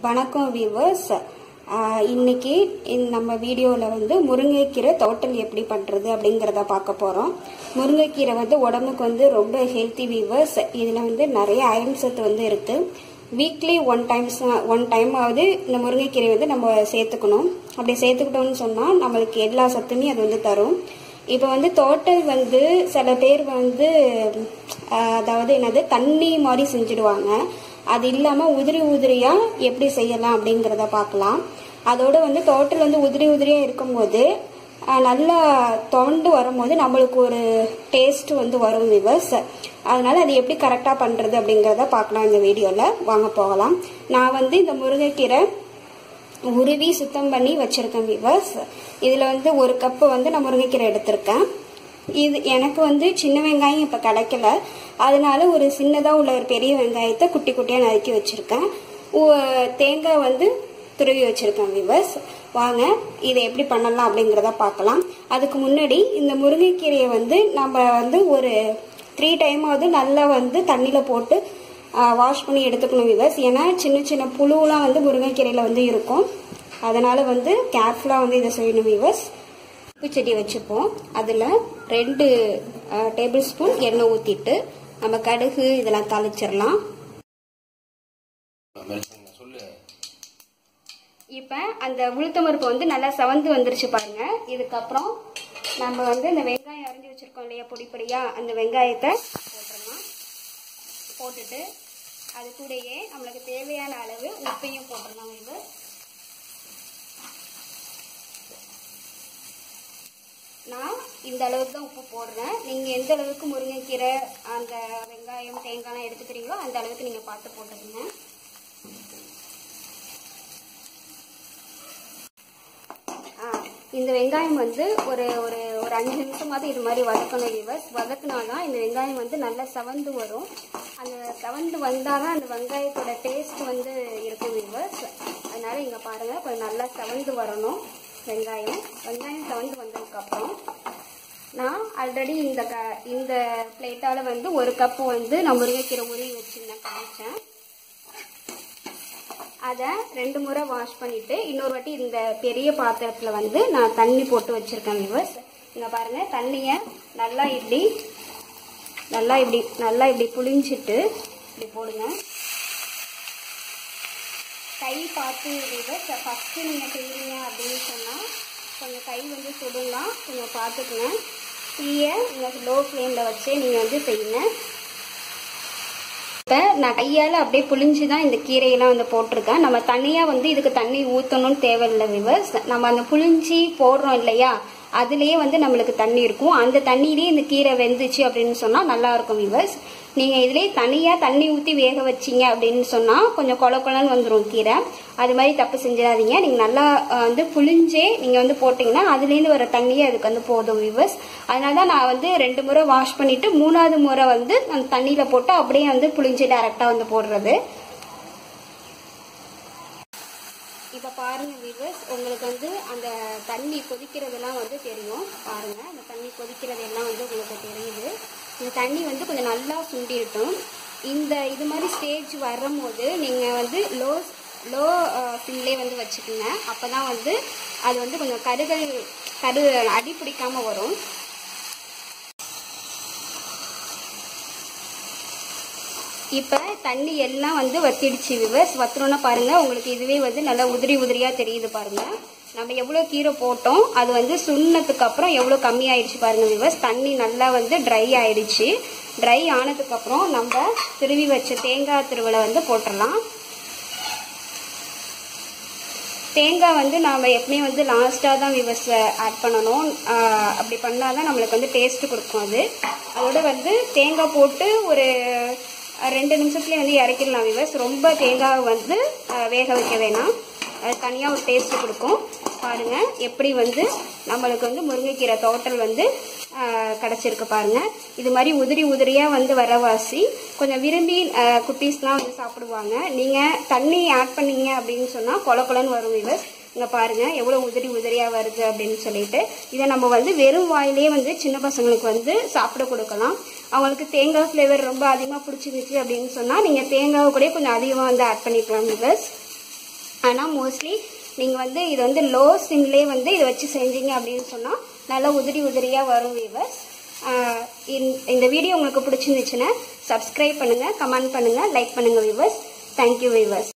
வணக்கம் வியூவர்ஸ் இன்னைக்கு இந்த நம்ம வீடியோவில் வந்து முருங்கைக்கீரை தோட்டல் எப்படி பண்ணுறது அப்படிங்கிறத பார்க்க போகிறோம் முருங்கைக்கீரை வந்து உடம்புக்கு வந்து ரொம்ப ஹெல்த்தி வியூவர்ஸ் இதில் வந்து நிறைய அயன் சத்து வந்து இருக்குது வீக்லி ஒன் டைம்ஸ் ஒன் டைமாவது இந்த முருங்கைக்கீரை வந்து நம்ம சேர்த்துக்கணும் அப்படி சேர்த்துக்கிட்டோம்னு சொன்னால் நம்மளுக்கு எல்லா சத்துமே அது வந்து தரும் இப்போ வந்து தோட்டல் வந்து சில பேர் வந்து ஆஹ், அதாவது என்னது தண்ணி மாதிரி செஞ்சுடுவாங்க அது இல்லாமல் உதிரி உதிரியாக எப்படி செய்யலாம் அப்படிங்கிறத பார்க்கலாம் அதோட வந்து தோட்டல் வந்து உதிரி உதிரியாக இருக்கும்போது ஆஹ், நல்லா துவண்டு வரும்போது நம்மளுக்கு ஒரு டேஸ்ட் வந்து வரும் விவர்ஸ் அதனால அது எப்படி கரெக்டாக பண்ணுறது அப்படிங்கிறத பார்க்கலாம் இந்த வீடியோவில் வாங்க போகலாம் நான் வந்து இந்த முருங்கைக்கீரை உருவி சுத்தம் பண்ணி வச்சிருக்கேன் விவர்ஸ் இதில் வந்து ஒரு கப்பு வந்து நான் முருங்கைக்கீரை எடுத்திருக்கேன் இது எனக்கு வந்து சின்ன வெங்காயம் இப்போ கிடைக்கல அதனால ஒரு சின்னதாக உள்ள ஒரு பெரிய வெங்காயத்தை குட்டி குட்டியாக நறுக்கி வச்சுருக்கேன் தேங்காய் வந்து துருவி வச்சுருக்கேன் விவர்ஸ் வாங்க இதை எப்படி பண்ணலாம் அப்படிங்கிறத பார்க்கலாம் அதுக்கு முன்னாடி இந்த முருங்கைக்கீரையை வந்து நம்ம வந்து ஒரு த்ரீ டைமாவது நல்லா வந்து தண்ணியில் போட்டு வாஷ் பண்ணி எடுத்துக்கணும் விவர்ஸ் ஏன்னா சின்ன சின்ன புழுலாம் வந்து முருங்கைக்கீரையில் வந்து இருக்கும் அதனால வந்து கேர்ஃபுல்லாக வந்து இதை செய்யணும் விவர்ஸ் செடி வச்சுப்போம் அதில் ரெண்டு டேபிள் ஸ்பூன் எண்ணெய் ஊற்றிட்டு நம்ம கடுகு இதெல்லாம் தாளிச்சிடலாம் சொல்லு இப்போ அந்த உளுத்தம்பருப்பு வந்து நல்லா செவந்து வந்துருச்சு பாருங்க இதுக்கப்புறம் நம்ம வந்து இந்த வெங்காயம் அரிஞ்சு வச்சிருக்கோம் இல்லையா பொடி பொடியா அந்த வெங்காயத்தை போட்டுடலாம் போட்டுட்டு அது கூடயே நம்மளுக்கு தேவையான அளவு உப்பையும் போட்டுடலாம் இது நான் இந்த அளவுக்கு தான் உப்பு போடுறேன் நீங்கள் எந்த அளவுக்கு முருங்கைக்கீரை அந்த வெங்காயம் தேங்காய்லாம் எடுத்துக்கிறீங்களோ அந்த அளவுக்கு நீங்கள் பார்த்து போட்டுக்கங்க ஆ, இந்த வெங்காயம் வந்து ஒரு ஒரு ஒரு அஞ்சு நிமிஷமாவது இது மாதிரி வதக்கணும் விவர்ஸ் வதக்குனாதான் இந்த வெங்காயம் வந்து நல்லா செவந்து வரும் அந்த செவந்து வந்தாதான் அந்த வெங்காயத்தோட டேஸ்ட் வந்து இருக்கும் விவர்ஸ் அதனால இங்க பாருங்க கொஞ்சம் நல்லா செவந்து வரணும் வெங்காயம் வெங்காயம் செவந்து வந்ததுக்கப்புறம் நான் ஆல்ரெடி இந்த க இந்த பிளேட்டால வந்து ஒரு கப்பு வந்து நான் முருங்கைக்கீரை உருவி வச்சிருந்தேன் காமிச்சேன் அதை ரெண்டு முறை வாஷ் பண்ணிட்டு இன்னொரு வாட்டி இந்த பெரிய பாத்திரத்துல வந்து நான் தண்ணி போட்டு வச்சிருக்கேன் விவர்ஸ் இங்க பாருங்க தண்ணிய நல்லா இப்படி நல்லா இப்படி நல்லா இப்படி புளிஞ்சிட்டு இப்படி போடுங்க கை பார்த்து விவர்ஸ் ஃபர்ஸ்ட் நீங்க செய்யறீங்க அப்படின்னு சொன்னா கொஞ்சம் கை வந்து சுடலாம் கொஞ்சம் பார்த்துக்குங்க தீய உங்களுக்கு லோ ஃப்ளேம்ல வச்சு நீங்க வந்து செய்யுங்க இப்போ நான் கையால் அப்படியே புளிஞ்சு தான் இந்த கீரையெல்லாம் வந்து போட்டிருக்கேன் நம்ம தனியாக வந்து இதுக்கு தண்ணி ஊற்றணும்னு தேவையில்லை விவர்ஸ் நம்ம அந்த புளிஞ்சி போடுறோம் இல்லையா அதுலேயே வந்து நம்மளுக்கு தண்ணி இருக்கும் அந்த தண்ணியிலேயே இந்த கீரை வெந்துச்சு அப்படின்னு சொன்னால் நல்லா இருக்கும் விவர்ஸ் நீங்கள் இதுலேயே தனியாக தண்ணி ஊற்றி வேக வச்சீங்க அப்படின்னு சொன்னால் கொஞ்சம் கொல கொலன்னு வந்துடும் கீரை அது மாதிரி தப்பு செஞ்சிடாதீங்க நீங்கள் நல்லா அஹ், வந்து புளிஞ்சே நீங்கள் வந்து போட்டிங்கன்னா அதுலேருந்து வர தண்ணியே அதுக்கு வந்து போதும் விவர்ஸ் அதனால தான் நான் வந்து ரெண்டு முறை வாஷ் பண்ணிட்டு மூணாவது முறை வந்து அந்த தண்ணியில் போட்டு அப்படியே வந்து புளிஞ்சு டைரெக்டாக வந்து போடுறது இப்போ பாருங்க விவர்ஸ் உங்களுக்கு வந்து அந்த தண்ணி கொதிக்கிறதெல்லாம் வந்து தெரியும் பாருங்க அந்த தண்ணி கொதிக்கிறதெல்லாம் வந்து உங்களுக்கு தெரியுது இந்த தண்ணி வந்து கொஞ்சம் நல்லா சுண்டிடட்டும் இந்த இது மாதிரி ஸ்டேஜ் வரும்போது நீங்கள் வந்து லோ லோ ஃபில்லே வந்து வச்சுக்கோங்க அப்போ தான் வந்து அது வந்து கொஞ்சம் கருகள் கரு அடி பிடிக்காம வரும் இப்போ தண்ணி எல்லாம் வந்து வத்திடுச்சு விவர்ஸ் வத்துறோன்னா பாருங்க உங்களுக்கு இதுவே வந்து நல்லா உதிரி உதிரியா தெரியுது பாருங்க நம்ம எவ்வளோ கீரை போட்டோம் அது வந்து சுண்ணத்துக்கு அப்புறம் எவ்வளோ கம்மி ஆயிடுச்சு பாருங்க விவர்ஸ் தண்ணி நல்லா வந்து ட்ரை ஆயிடுச்சு ட்ரை ஆனதுக்கு அப்புறம் நம்ம திருவி வச்ச தேங்காய் திருவலை வந்து போட்டுடலாம் தேங்காய் வந்து நாம் எப்பவுமே வந்து லாஸ்ட்டாக தான் விவஸ் ஆட் பண்ணணும் ஆஹ் அப்படி பண்ணால் தான் நம்மளுக்கு வந்து டேஸ்ட் கொடுக்கும் அது அதோட வந்து தேங்காய் போட்டு ஒரு அஹ், ரெண்டு நிமிஷத்துலேயே வந்து இறக்கிடலாம் விவஸ் ரொம்ப தேங்காய் வந்து ஆஹ், வேக வைக்க வேணாம் அது தனியாக ஒரு டேஸ்ட் கொடுக்கும் பாருங்க எப்படி வந்து நம்மளுக்கு வந்து முருங்கைக்கீரை தோட்டல் வந்து ஆஹ், கிடைச்சிருக்கு பாருங்க இது மாதிரி உதிரி உதிரியா வந்து வரவாசி கொஞ்சம் விரும்பி ஆஹ், குட்டீஸ்லாம் வந்து சாப்பிடுவாங்க நீங்க தண்ணி ஆட் பண்ணீங்க அப்படின்னு சொன்னா கொல கொலன்னு வரும் இது இங்க பாருங்க எவ்வளவு உதிரி உதிரியா வருது அப்படின்னு சொல்லிட்டு இதை நம்ம வந்து வெறும் வாயிலே வந்து சின்ன பசங்களுக்கு வந்து சாப்பிட கொடுக்கலாம் அவங்களுக்கு தேங்காய் ஃப்ளேவர் ரொம்ப அதிகமாக பிடிச்சிருந்துச்சு அப்படின்னு சொன்னா நீங்க தேங்காவை கூட கொஞ்சம் அதிகமாக வந்து ஆட் பண்ணிக்கலாம் விவர்ஸ் ஆனால் மோஸ்ட்லி நீங்கள் வந்து இது வந்து லோ சிம்லேயே வந்து இதை வச்சு செஞ்சீங்க அப்படின்னு சொன்னால் நல்லா உதிரி உதிரியாக வரும் வீவர்ஸ் இந்த வீடியோ உங்களுக்கு பிடிச்சிருந்துச்சுன்னா சப்ஸ்கிரைப் பண்ணுங்கள் கமெண்ட் பண்ணுங்கள் லைக் பண்ணுங்கள் வீவர்ஸ் தேங்க்யூ வீவர்ஸ்